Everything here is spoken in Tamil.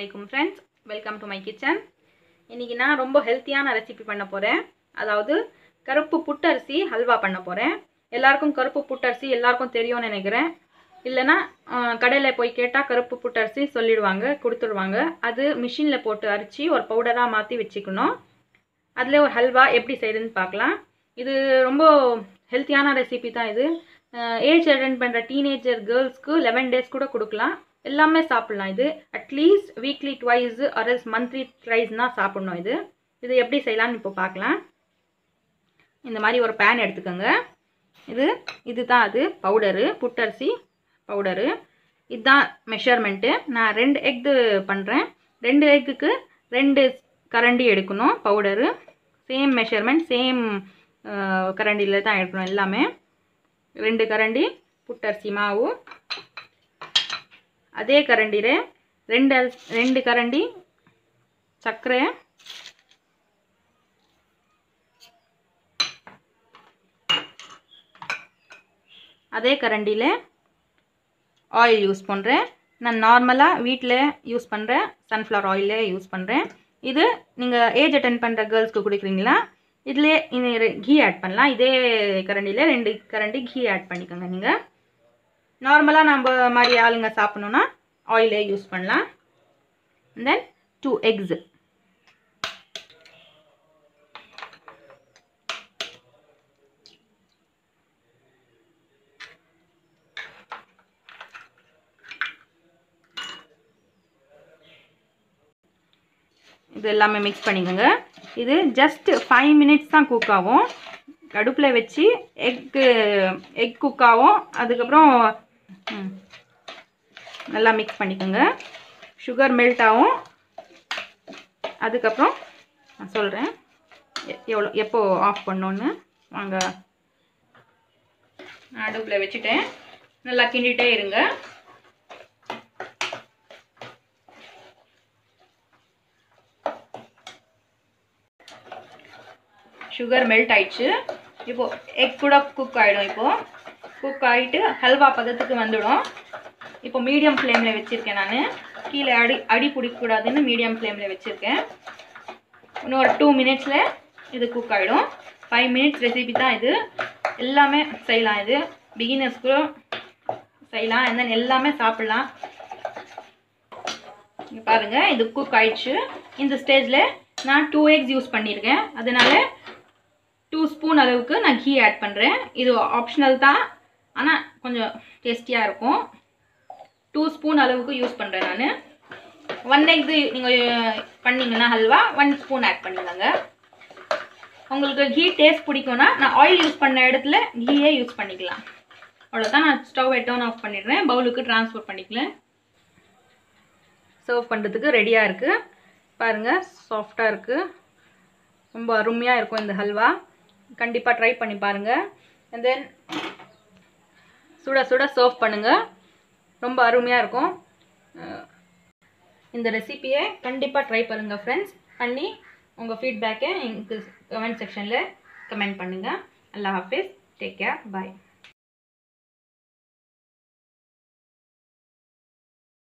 அலைக்கும் friends welcome to my kitchen இன்றைக்கி நான் ரொம்ப ஹெல்த்தியான ரெசிபி பண்ண போகிறேன் அதாவது கருப்பு புட்டரிசி ஹல்வா பண்ண போகிறேன் எல்லாருக்கும் கருப்பு புட்டரிசி எல்லாருக்கும் தெரியும்னு நினைக்கிறேன் இல்லைன்னா கடையில் போய் கேட்டால் கருப்பு புட்டரிசி சொல்லிடுவாங்க கொடுத்துடுவாங்க அது மிஷினில் போட்டு அரிச்சு ஒரு பவுடராக மாற்றி வச்சுக்கணும் அதில் ஒரு ஹல்வா எப்படி செய்யுதுன்னு பார்க்கலாம் இது ரொம்ப ஹெல்த்தியான ரெசிபி தான் இது ஏஜ் அட்டன் பண்ணுற டீனேஜர் கேர்ள்ஸ்க்கு லெவன் டேஸ் கூட கொடுக்கலாம் எல்லாமே சாப்பிட்லாம் இது at least weekly twice or monthly ட்ரைஸ்னா சாப்பிட்ணும் இது இது எப்படி செய்யலாம்னு இப்போ பார்க்கலாம் இந்த மாதிரி ஒரு பேன் எடுத்துக்கோங்க இது இது தான் அது பவுடரு புட்டரிசி பவுடரு இதுதான் மெஷர்மெண்ட்டு நான் ரெண்டு எக்கு பண்ணுறேன் ரெண்டு எக்குக்கு ரெண்டு கரண்டி எடுக்கணும் பவுடரு சேம் மெஷர்மெண்ட் சேம் கரண்டியில் தான் எடுக்கணும் எல்லாமே ரெண்டு கரண்டி புட்டரிசி மாவு அதே கரண்டியில் ரெண்டு ரெண்டு கரண்டி சர்க்கரை அதே கரண்டியில் ஆயில் யூஸ் பண்ணுறேன் நான் நார்மலாக வீட்டில் யூஸ் பண்ணுறேன் சன்ஃப்ளவர் ஆயிலே யூஸ் பண்ணுறேன் இது நீங்கள் ஏஜ் அட்டன் பண்ணுற கேர்ள்ஸ்க்கு கொடுக்குறீங்களா இதிலே இது கீ ஆட் பண்ணலாம் இதே கரண்டியில் ரெண்டு கரண்டி கீ ஆட் பண்ணிக்கோங்க நீங்கள் நார்மலாக நம்ம மாதிரி ஆளுங்க சாப்பிட்ணுன்னா ஆயிலே யூஸ் பண்ணலாம் தென் டூ எக்ஸு இது எல்லாமே மிக்ஸ் பண்ணிக்கோங்க இது ஜஸ்ட் ஃபைவ் மினிட்ஸ் தான் குக் ஆகும் அடுப்பில் வச்சு எக்கு எக் குக் ஆகும் அதுக்கப்புறம் நல்லா மிக்ஸ் பண்ணிக்கோங்க சுகர் மெல்ட் ஆகும் அதுக்கப்புறம் நான் சொல்கிறேன் எவ்வளோ எப்போ ஆஃப் பண்ணோன்னு வாங்க நான் அடுப்பில் வச்சுட்டேன் நல்லா கிண்டிகிட்டே இருங்க சுகர் மெல்ட் ஆயிடுச்சு இப்போது எக் கூட குக் ஆகிடும் இப்போது குக் ஆகிட்டு ஹல்வா பதத்துக்கு வந்துடும் இப்போ மீடியம் ஃப்ளேமில் வச்சுருக்கேன் நான் கீழே அடி அடி பிடிக்கக்கூடாதுன்னு மீடியம் ஃப்ளேமில் வச்சுருக்கேன் இன்னும் ஒரு டூ மினிட்ஸில் இது குக் ஆகிடும் ஃபைவ் மினிட்ஸ் ரெசிபி தான் இது எல்லாமே செய்யலாம் இது பிகினர்ஸ்க்கும் செய்யலாம் and then எல்லாமே சாப்பிட்லாம் இங்கே பாருங்கள் இது குக் ஆயிடுச்சு இந்த ஸ்டேஜில் நான் டூ எக்ஸ் யூஸ் பண்ணியிருக்கேன் அதனால டூ ஸ்பூன் அளவுக்கு நான் கீ ஆட் பண்ணுறேன் இது ஆப்ஷனல் தான் ஆனால் கொஞ்சம் டேஸ்டியாக இருக்கும் டூ ஸ்பூன் அளவுக்கு யூஸ் பண்ணுறேன் நான் ஒன் எக் நீங்கள் பண்ணிங்கன்னா ஹல்வா ஒன் ஸ்பூன் ஆட் பண்ணிக்கோங்க உங்களுக்கு கீ டேஸ்ட் பிடிக்கும்னா நான் ஆயில் யூஸ் பண்ண இடத்துல கீயே யூஸ் பண்ணிக்கலாம் அவ்வளோதான் நான் ஸ்டவ் டவுன் ஆஃப் பண்ணிடுறேன் பவுலுக்கு ட்ரான்ஸ்ஃபர் பண்ணிக்கலாம் சர்வ் பண்ணுறதுக்கு ரெடியாக இருக்குது பாருங்கள் சாஃப்டாக இருக்குது ரொம்ப அருமையாக இருக்கும் இந்த ஹல்வா கண்டிப்பாக ட்ரை பண்ணி பாருங்கள் அண்ட் தென் சுட சுட சர்வ் பண்ணுங்கள் ரொம்ப அருமையாக இருக்கும் இந்த ரெசிப்பியை கண்டிப்பாக ட்ரை பண்ணுங்கள் ஃப்ரெண்ட்ஸ் பண்ணி உங்கள் ஃபீட்பேக்கை எனக்கு கமெண்ட் செக்ஷனில் கமெண்ட் பண்ணுங்கள் அல்லா ஹாஃபிஸ் டேக் கேர் பாய்